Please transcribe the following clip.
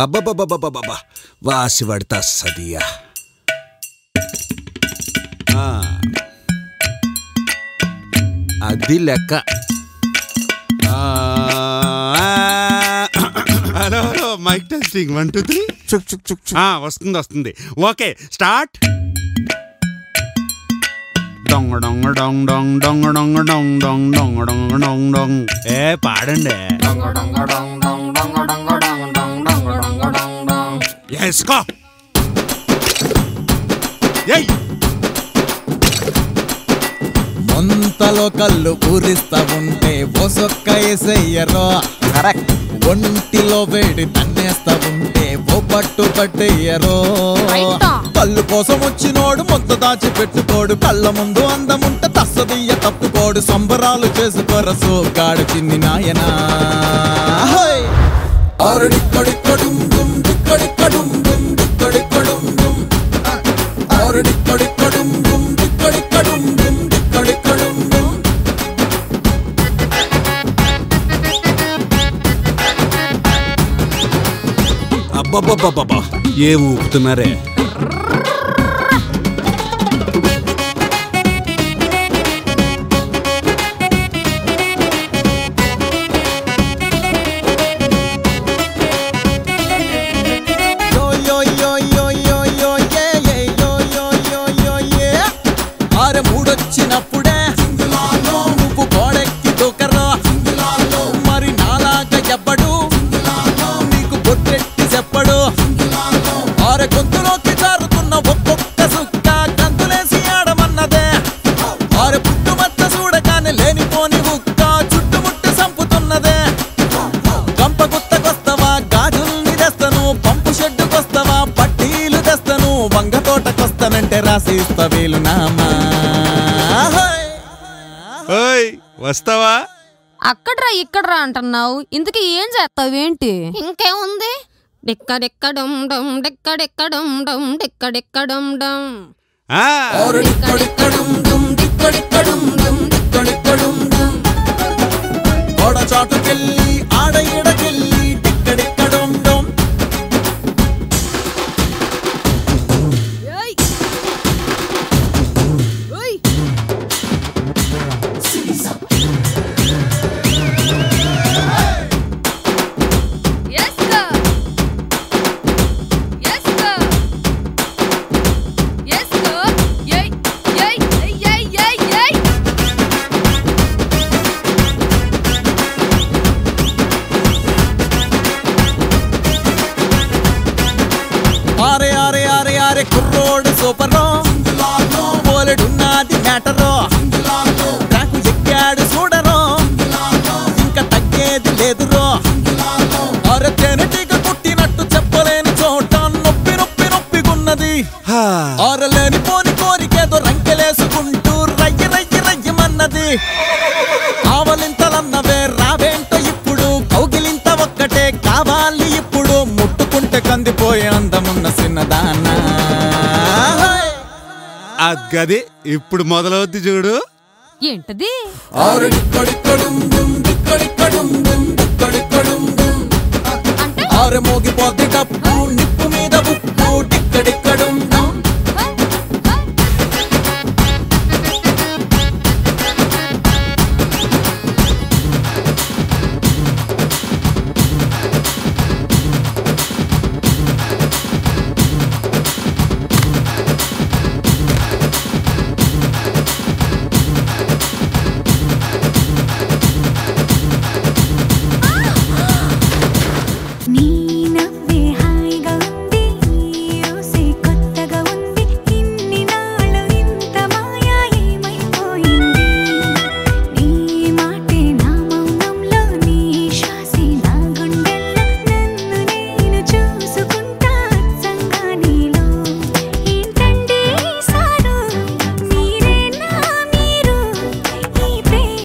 అబ్బబ్బబ్బబ్బబ్బబ్బా వాసి పడతా సదియా ఆ. అది లెక్క ఆ, hello hello mike testing one two three చుక్ చుక్ చుక్ చుక్. ఆ, వస్తుంది వస్తుంది ఓకే స్టార్ట్ డొంగ డొంగ డొంగ్ డొంగ్ డొంగ డొంగ డొంగ్ డొంగ్ డొంగ డొంగ డొంగ్ డొంగ్ ఏ పాడండి వేసుకో ఏయ్ ముంతలో కళ్ళు ఊరిస్తా ఉంటే ఒసొక్క ఎసయ్యరో కరెక్ట్ ఒంటిలో వేడి తన్నేస్తా ఉంటే ఓ పట్టు పట్టేయరో రైటా. కళ్ళు కోసం వచ్చినోడు మొత్త దాచి పెట్టుకోడు కళ్ళ ముందు అందముంటే తస్సదియ్య తప్పుకోడు సంబరాలు చేసుకోరసు గాడు చిన్ని నాయనా హోయ్! ఆరుడిక్కడిక్కడుం దుం, డిక్కడిక్కడుం దుం, డిక్కడిక్కడుం దుం. ఆరుడిక్కడిక్కడుం దుం, డిక్కడిక్కడుం దుం, డిక్కడిక్కడుం దుం. అబ్బబ్బబ్బబ్బబ్బా ఏ ఊపుతున్నారే Yo yo yo yo yo yo yeah yeah yo yo yo yo yeah ఆరు మూడొచ్చినప్పుడే నువ్వు గోడెక్కి దూకరా మరి నాలాగా ఎవ్వడు నీకు బొట్టెట్టి చెప్పడు ఆరు గొంతులోకి జారుతున్న ఒక్కొక్క సుక్క గంతులేసి ఆడమన్నదే ఆరు పుట్టుమచ్చ చూడగానే లేనిపోని హుక్క చుట్టుముట్టు సంపుతున్నదే గంప గుత్తకొస్తావా గాజుల్ని తెస్తను పంపు షెడ్డుకొస్తావా పట్టీలు తెస్తను వంగ తోటకొస్తానంటే రాసి ఇస్తా వీలు నామా హోయ్! ఓయ్ వస్తావా అక్కడ్రా ఇక్కడ్రా అంటున్నావు ఇంతకీ ఏం చేస్తావేంటి ఇంకేముంది డిక్కడిక్కడం డమ్ డిక్కడిక్కడం డమ్ డిక్కడిక్కడం డమ్ ఆ, ఆరుడిక్కడిక్కడుం డుం, డిక్కడిక్కడుం డుం, డిక్కడిక్కడుం డుం. గోడ చాటుకెళ్ళి ఆడ ఈడకెళ్ళి డిక్కడిక్కడుం డుం. ఆరే ఆరే ఆరే ఆరే కుర్రోడు సూపరో పోలెడున్నది మ్యాటరో నాకు ఎక్కాడు చూడరో ఇంకా తగ్గేది లేదురో అరే తేనెటీగ కుట్టినట్టు చెప్పలేని చోట నొప్పి నొప్పి నొప్పిగున్నది హా. ఆరలేని పోని కోరికేదో రంకెలేసుకుంటూ రయ్య రయ్య రయ్యమన్నది ఆవలింతలన్నవే రావేంటో ఇప్పుడు కౌగిలింత ఒక్కటే కావాలి ఇప్పుడు ముట్టుకుంటే కందిపోయే అందమున్న చిన్నదాన్న ఆ గది ఇప్పుడు మొదలవుద్ది చూడు ఏంటది అంటే ఆరు మోగిపోతే డప్పు నిప్పు మీద ఉప్పు టిక్కడిక్కడుం